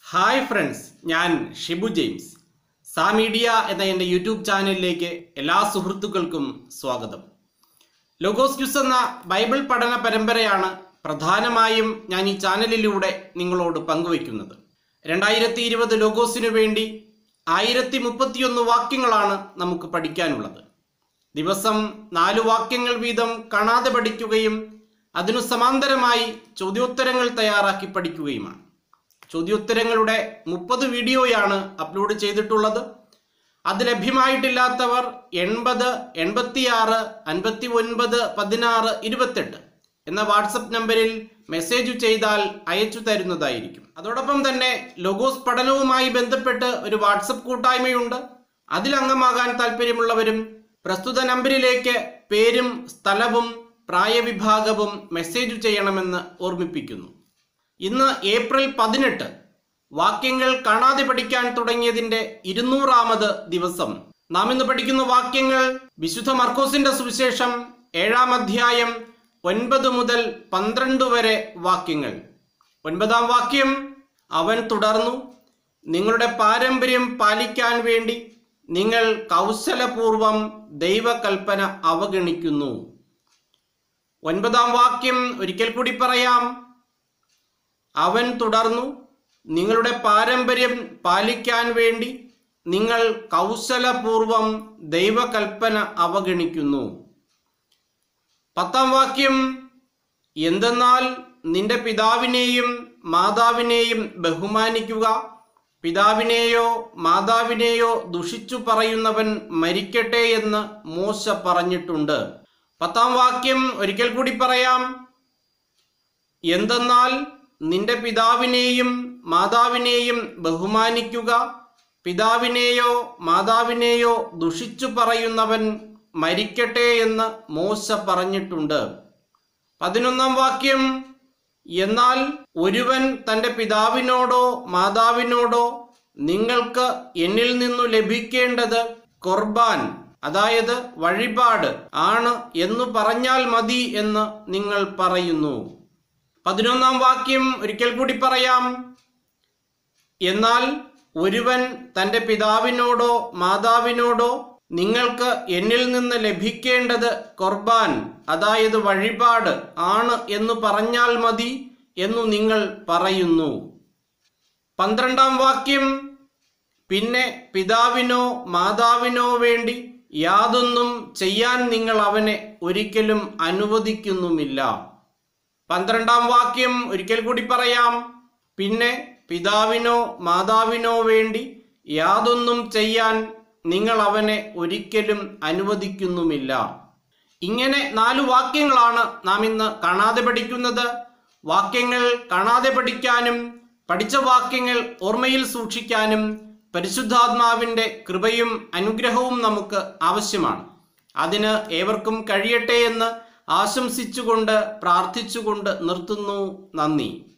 hi friends ഞാൻ Shibu James സാ media എന്ന എൻ്റെ യൂട്യൂബ് ചാനലിലേക്ക് എല്ലാ സുഹൃത്തുക്കൾക്കും സ്വാഗതം ലോഗോസ് ക്യൂസ് എന്ന ബൈബിൾ പഠന പരമ്പരയാണ് പ്രധാനമായും ഞാൻ ഈ ചാനലിലൂടെ നിങ്ങളോട് പങ്കുവയ്ക്കുന്നത് രണ്ടായിരത്തി ഇരുപത് ലോഗോസിനു വേണ്ടി ആയിരത്തി മുപ്പത്തിയൊന്ന് വാക്യങ്ങളാണ് നമുക്ക് പഠിക്കാനുള്ളത് ദിവസം നാല് വാക്യങ്ങൾ വീതം കാണാതെ പഠിക്കുകയും അതിനു സമാന്തരമായി ചോദ്യോത്തരങ്ങൾ തയ്യാറാക്കി പഠിക്കുകയുമാണ് ചോദ്യോത്തരങ്ങളുടെ മുപ്പത് വീഡിയോയാണ് അപ്ലോഡ് ചെയ്തിട്ടുള്ളത് അത് ലഭ്യമായിട്ടില്ലാത്തവർ എൺപത് എൺപത്തിയാറ് അൻപത്തി ഒൻപത് പതിനാറ് ഇരുപത്തെട്ട് എന്ന വാട്സപ്പ് നമ്പറിൽ മെസ്സേജ് ചെയ്താൽ അയച്ചു തരുന്നതായിരിക്കും അതോടൊപ്പം തന്നെ ലോഗോസ് പഠനവുമായി ബന്ധപ്പെട്ട് ഒരു വാട്സപ്പ് കൂട്ടായ്മയുണ്ട് അതിൽ അംഗമാകാൻ താല്പര്യമുള്ളവരും പ്രസ്തുത നമ്പറിലേക്ക് പേരും സ്ഥലവും പ്രായവിഭാഗവും മെസ്സേജ് ചെയ്യണമെന്ന് ഓർമ്മിപ്പിക്കുന്നു ഇന്ന് ഏപ്രിൽ പതിനെട്ട് വാക്യങ്ങൾ കാണാതെ പഠിക്കാൻ തുടങ്ങിയതിന്റെ ഇരുന്നൂറാമത് ദിവസം നാം ഇന്ന് പഠിക്കുന്ന വാക്യങ്ങൾ വിശുദ്ധ മർക്കോസിന്റെ സുവിശേഷം ഏഴാം അധ്യായം ഒൻപത് മുതൽ പന്ത്രണ്ട് വരെ വാക്യങ്ങൾ ഒൻപതാം വാക്യം അവൻ തുടർന്നു നിങ്ങളുടെ പാരമ്പര്യം പാലിക്കാൻ വേണ്ടി നിങ്ങൾ കൗശലപൂർവം ദൈവകൽപ്പന അവഗണിക്കുന്നു ഒൻപതാം വാക്യം ഒരിക്കൽ കൂടി പറയാം അവൻ തുടർന്നു നിങ്ങളുടെ പാരമ്പര്യം പാലിക്കാൻ വേണ്ടി നിങ്ങൾ കൗശലപൂർവം ദൈവകൽപ്പന അവഗണിക്കുന്നു പത്താം വാക്യം എന്തെന്നാൽ നിന്റെ പിതാവിനെയും മാതാവിനെയും ബഹുമാനിക്കുക പിതാവിനെയോ മാതാവിനെയോ ദുഷിച്ചു പറയുന്നവൻ മരിക്കട്ടെ എന്ന് മോശ പറഞ്ഞിട്ടുണ്ട് പത്താം വാക്യം ഒരിക്കൽ കൂടി പറയാം എന്തെന്നാൽ നിന്റെ പിതാവിനെയും മാതാവിനെയും ബഹുമാനിക്കുക പിതാവിനെയോ മാതാവിനെയോ ദുഷിച്ചു പറയുന്നവൻ മരിക്കട്ടെ എന്ന് മോശ പറഞ്ഞിട്ടുണ്ട് പതിനൊന്നാം വാക്യം എന്നാൽ ഒരുവൻ തൻ്റെ പിതാവിനോടോ മാതാവിനോടോ നിങ്ങൾക്ക് എന്നിൽ നിന്നു ലഭിക്കേണ്ടത് കൊർബാൻ അതായത് വഴിപാട് ആണ് എന്നു പറഞ്ഞാൽ മതി എന്ന് നിങ്ങൾ പറയുന്നു പതിനൊന്നാം വാക്യം ഒരിക്കൽ കൂടി പറയാം എന്നാൽ ഒരുവൻ തൻ്റെ പിതാവിനോടോ മാതാവിനോടോ നിങ്ങൾക്ക് എന്നിൽ നിന്ന് ലഭിക്കേണ്ടത് കൊർബാൻ അതായത് വഴിപാട് ആണ് എന്ന് പറഞ്ഞാൽ മതി എന്നു നിങ്ങൾ പറയുന്നു പന്ത്രണ്ടാം വാക്യം പിന്നെ പിതാവിനോ മാതാവിനോ വേണ്ടി യാതൊന്നും ചെയ്യാൻ നിങ്ങൾ അവനെ ഒരിക്കലും അനുവദിക്കുന്നുമില്ല പന്ത്രണ്ടാം വാക്യം ഒരിക്കൽ കൂടി പറയാം പിന്നെ പിതാവിനോ മാതാവിനോ വേണ്ടി യാതൊന്നും ചെയ്യാൻ നിങ്ങൾ അവനെ ഒരിക്കലും അനുവദിക്കുന്നുമില്ല ഇങ്ങനെ നാല് വാക്യങ്ങളാണ് നാം ഇന്ന് കാണാതെ പഠിക്കുന്നത് വാക്യങ്ങൾ കാണാതെ പഠിക്കാനും പഠിച്ച വാക്യങ്ങൾ ഓർമ്മയിൽ സൂക്ഷിക്കാനും പരിശുദ്ധാത്മാവിൻ്റെ കൃപയും അനുഗ്രഹവും നമുക്ക് ആവശ്യമാണ് അതിന് ഏവർക്കും കഴിയട്ടെ എന്ന് ആശംസിച്ചുകൊണ്ട് പ്രാർത്ഥിച്ചുകൊണ്ട് നിർത്തുന്നു നന്ദി